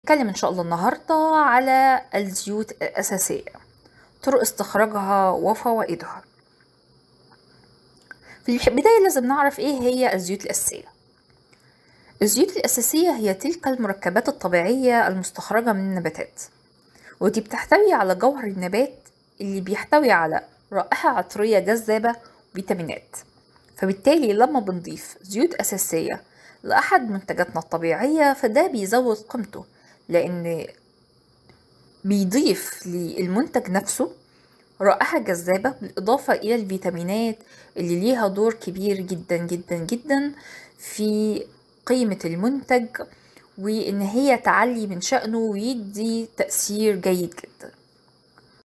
هنتكلم إن شاء الله النهاردة على الزيوت الأساسية طرق استخراجها وفوائدها في البداية لازم نعرف إيه هي الزيوت الأساسية الزيوت الأساسية هي تلك المركبات الطبيعية المستخرجة من النباتات ودي بتحتوي على جوهر النبات اللي بيحتوي على رائحة عطرية جذابة وفيتامينات فبالتالي لما بنضيف زيوت أساسية لأحد منتجاتنا الطبيعية فده بيزود قيمته لأن بيضيف للمنتج نفسه رائحة جذابة بالإضافة إلى الفيتامينات اللي ليها دور كبير جدا جدا جدا في قيمة المنتج وإن هي تعلي من شأنه ويدي تأثير جيد جدا